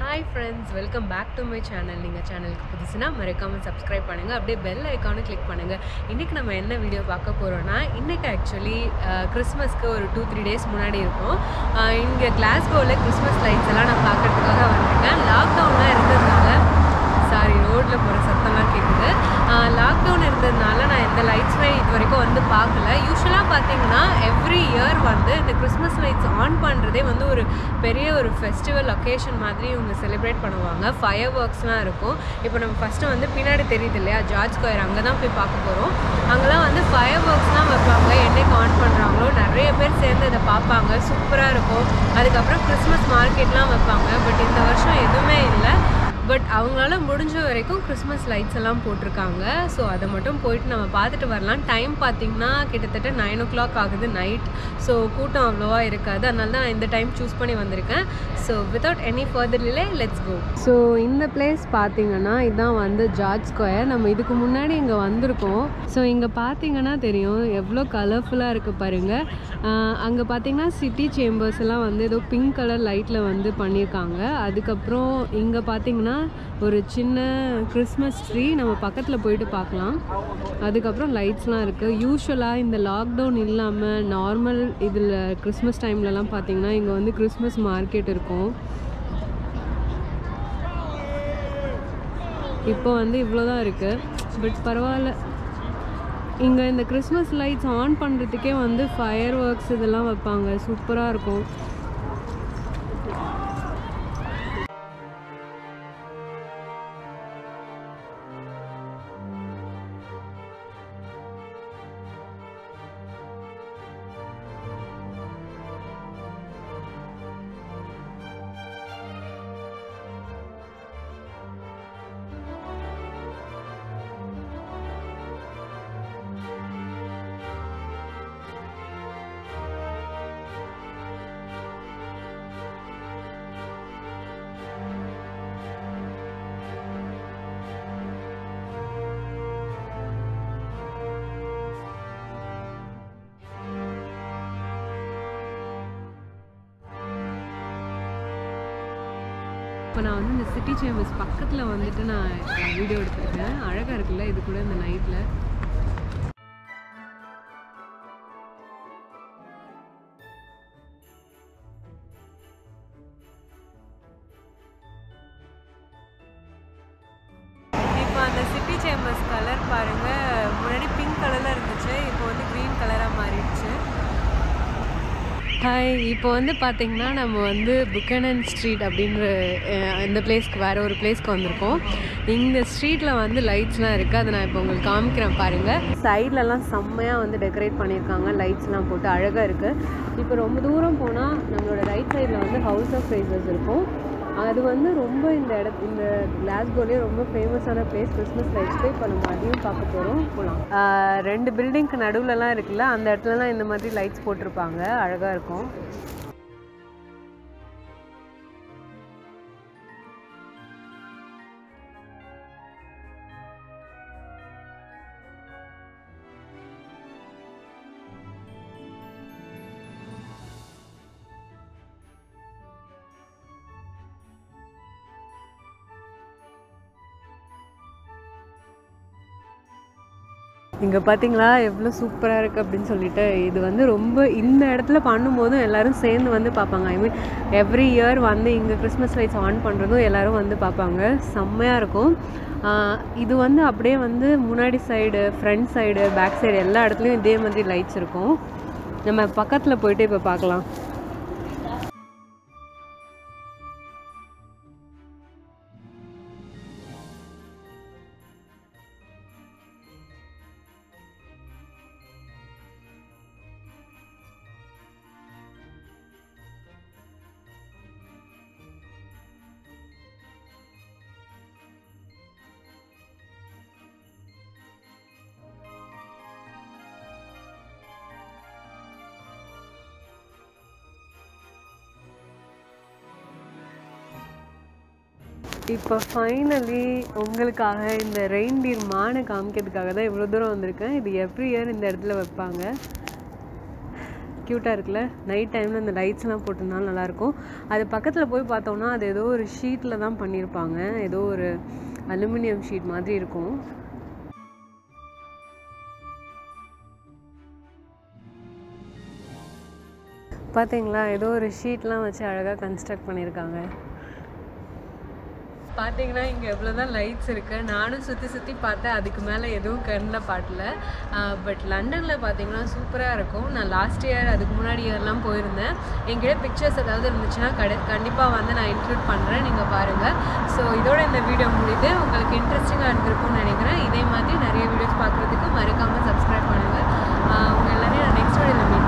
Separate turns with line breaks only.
hi friends welcome back to my channel நீங்கள் சேனலுக்கு புதுசுனா மறக்காமல் சப்ஸ்கிரைப் பண்ணுங்கள் அப்படியே பெல் ஐக்கானும் கிளிக் பண்ணுங்கள் இன்றைக்கி நம்ம என்ன வீடியோ பார்க்க போகிறோன்னா இன்றைக்கி ஆக்சுவலி கிறிஸ்மஸ்க்கு ஒரு டூ த்ரீ டேஸ் முன்னாடி இருக்கும் இங்கே கிளாஸ்கோவில் கிறிஸ்மஸ் லைட்ஸ் எல்லாம் நான் பார்க்கறதுக்காக வந்திருக்கேன் லாக்டவுன்லாம் இருந்ததுனால சாரி ரோட்டில் போகிற சத்தம்லாம் கேட்குது லாக்டவுன் இருந்ததுனால நான் எந்த லைட்ஸுமே இது வரைக்கும் வந்து பார்க்கல யூஸ்வலாக பார்த்தீங்கன்னா எவ்ரி இயர் வந்து இந்த கிறிஸ்மஸ் லைட்ஸ் ஆன் பண்ணுறதே வந்து ஒரு பெரிய ஒரு ஃபெஸ்டிவல் ஒகேஷன் மாதிரி இவங்க செலிப்ரேட் பண்ணுவாங்க ஃபயர் ஒர்க்ஸ்லாம் இருக்கும் இப்போ நம்ம ஃபஸ்ட்டு வந்து பின்னாடி தெரியுது இல்லையா ஜார்ஜ் ஸ்கொயர் அங்கே தான் போய் பார்க்க போகிறோம் அங்கெல்லாம் வந்து ஃபயர் ஒர்க்ஸ்லாம் வைப்பாங்க என்னைக்கு ஆன் பண்ணுறாங்களோ நிறைய பேர் சேர்ந்து அதை பார்ப்பாங்க சூப்பராக இருக்கும் அதுக்கப்புறம் கிறிஸ்மஸ் மார்க்கெட்லாம் வைப்பாங்க பட் இந்த வருஷம் எதுவுமே இல்லை பட் அவங்களால முடிஞ்ச வரைக்கும் கிறிஸ்மஸ் லைட்ஸ் எல்லாம் போட்டிருக்காங்க ஸோ அதை மட்டும் போயிட்டு நம்ம பார்த்துட்டு வரலாம் டைம் பார்த்தீங்கன்னா கிட்டத்தட்ட நைன் ஓ கிளாக் ஆகுது நைட் ஸோ கூட்டம் அவ்வளோவா இருக்காது அதனால தான் நான் இந்த டைம் சூஸ் பண்ணி வந்திருக்கேன் so without any further delay let's go so இந்த பிளேஸ் பார்த்தீங்கன்னா இதுதான் வந்து ஜார்ஜ் ஸ்கொயர் நம்ம இதுக்கு முன்னாடி இங்கே வந்திருக்கோம் ஸோ இங்கே பார்த்தீங்கன்னா தெரியும் எவ்வளோ கலர்ஃபுல்லாக இருக்குது பாருங்கள் அங்கே பார்த்தீங்கன்னா சிட்டி சேம்பர்ஸ் எல்லாம் வந்து ஏதோ பிங்க் கலர் லைட்டில் வந்து பண்ணியிருக்காங்க அதுக்கப்புறம் இங்கே பார்த்தீங்கன்னா ஒரு சின்ன கிறிஸ்மஸ் ட்ரீ நம்ம பக்கத்தில் போயிட்டு பார்க்கலாம் அதுக்கப்புறம் லைட்ஸ்லாம் இருக்குது யூஸ்வலாக இந்த லாக்டவுன் இல்லாமல் நார்மல் இதில் கிறிஸ்மஸ் டைம்லலாம் பார்த்தீங்கன்னா இங்கே வந்து கிறிஸ்மஸ் மார்க்கெட் இருக்கும் இப்போ வந்து இவ்வளோ தான் இருக்குது பட் பரவாயில்ல இங்கே இந்த கிறிஸ்மஸ் லைட்ஸ் ஆன் பண்ணுறதுக்கே வந்து ஃபயர் ஒர்க்ஸ் இதெல்லாம் வைப்பாங்க சூப்பராக இருக்கும் இப்போ நான் வந்து இந்த சிட்டி சேம்பர்ஸ் பக்கத்தில் வந்துட்டு நான் வீடியோ எடுத்திருக்கேன் அழகாக இருக்குல்ல இது கூட இந்த நைட்டில் இப்போ அந்த சிட்டி சேம்பர்ஸ் கலர் பாருங்கள் முன்னாடி பிங்க் கலரில் இருந்துச்சு இப்போ வந்து க்ரீன் கலராக மாறிடுச்சு ஹாய் இப்போ வந்து பார்த்தீங்கன்னா நம்ம வந்து புக்கனன் ஸ்ட்ரீட் அப்படின்ற அஹ், இந்த பிளேஸ்க்கு வேறு ஒரு பிளேஸ்க்கு வந்திருக்கோம் இந்த ஸ்ட்ரீட்டில் வந்து லைட்ஸ்லாம் இருக்குது அதை நான் இப்போ உங்களுக்கு காமிக்கிறேன் பாருங்கள் சைட்லலாம் செம்மையாக வந்து டெக்கரேட் பண்ணியிருக்காங்க லைட்ஸ்லாம் போட்டு அழகாக இருக்குது இப்போ ரொம்ப தூரம் போனால் நம்மளோட ரைட் சைடில் வந்து ஹவுஸ் ஆஃப் ரைசர்ஸ் இருக்கும் அது வந்து ரொம்ப இந்த இட இந்த கிளாஸ்கோலேயே ரொம்ப ஃபேமஸான பிளேஸ் கிறிஸ்மஸ் லைட்ஸ்க்கு இப்போ நம்ம அதையும் பார்க்க போகிறோம் போகலாம் ரெண்டு பில்டிங்க்கு நடுவுலலாம் இருக்குல்ல அந்த இடத்துலலாம் இந்த மாதிரி லைட்ஸ் போட்டிருப்பாங்க அழகாக இருக்கும் இங்கே பார்த்தீங்களா எவ்வளோ சூப்பராக இருக்குது அப்படின்னு சொல்லிட்டு இது வந்து ரொம்ப இந்த இடத்துல பண்ணும்போதும் எல்லாரும் சேர்ந்து வந்து பார்ப்பாங்க ஐ மீன் எவ்ரி இயர் வந்து இங்கே கிறிஸ்மஸ் லைட்ஸ் ஆன் பண்ணுறதும் எல்லாரும் வந்து பார்ப்பாங்க செம்மையாக இருக்கும் ஆஹ் இது வந்து அப்படியே வந்து முன்னாடி side front side back side எல்லா இடத்துலையும் இதே மாதிரி லைட்ஸ் இருக்கும் நம்ம பக்கத்தில் போயிட்டு இப்போ பார்க்கலாம் இப்போ ஃபைனலி உங்களுக்காக இந்த ரெயின்டியர் மானை காமிக்கிறதுக்காக தான் இவ்வளோ தூரம் வந்திருக்கேன் இது எவ்ரி இயர் இந்த இடத்துல வைப்பாங்க க்யூட்டாக இருக்குல்ல நைட் டைமில் இந்த லைட்ஸ்லாம் போட்டிருந்தாலும் நல்லாயிருக்கும் அது பக்கத்தில் போய் பார்த்தோம்னா அது ஏதோ ஒரு ஷீட்டில் தான் பண்ணியிருப்பாங்க ஏதோ ஒரு அலுமினியம் ஷீட் மாதிரி இருக்கும் பார்த்தீங்களா ஏதோ ஒரு ஷீட்லாம் வச்சு அழகாக கன்ஸ்ட்ரக்ட் பண்ணியிருக்காங்க பார்த்தீங்கன்னா இங்கே எவ்வளோ தான் லைட்ஸ் இருக்குது நானும் சுற்றி சுற்றி பார்த்தேன் அதுக்கு மேலே எதுவும் கண்ணில் பாட்டல பட் லண்டனில் பார்த்தீங்கன்னா சூப்பராக இருக்கும் நான் லாஸ்ட் இயர் அதுக்கு முன்னாடி இயர்லாம் போயிருந்தேன் எங்கிட்ட பிக்சர்ஸ் ஏதாவது இருந்துச்சுன்னா கடை கண்டிப்பாக வந்து நான் இன்க்ளூட் பண்ணுறேன் நீங்கள் பாருங்கள் ஸோ இதோட இந்த வீடியோ முடியுது உங்களுக்கு இன்ட்ரெஸ்டிங்காக இருந்திருக்கும்னு நினைக்கிறேன் இதே மாதிரி நிறைய வீடியோஸ் பார்க்குறதுக்கு மறக்காமல் சப்ஸ்கிரைப் பண்ணுங்கள் உங்கள் எல்லாரையும் நான் நெக்ஸ்ட் வீடியோவில்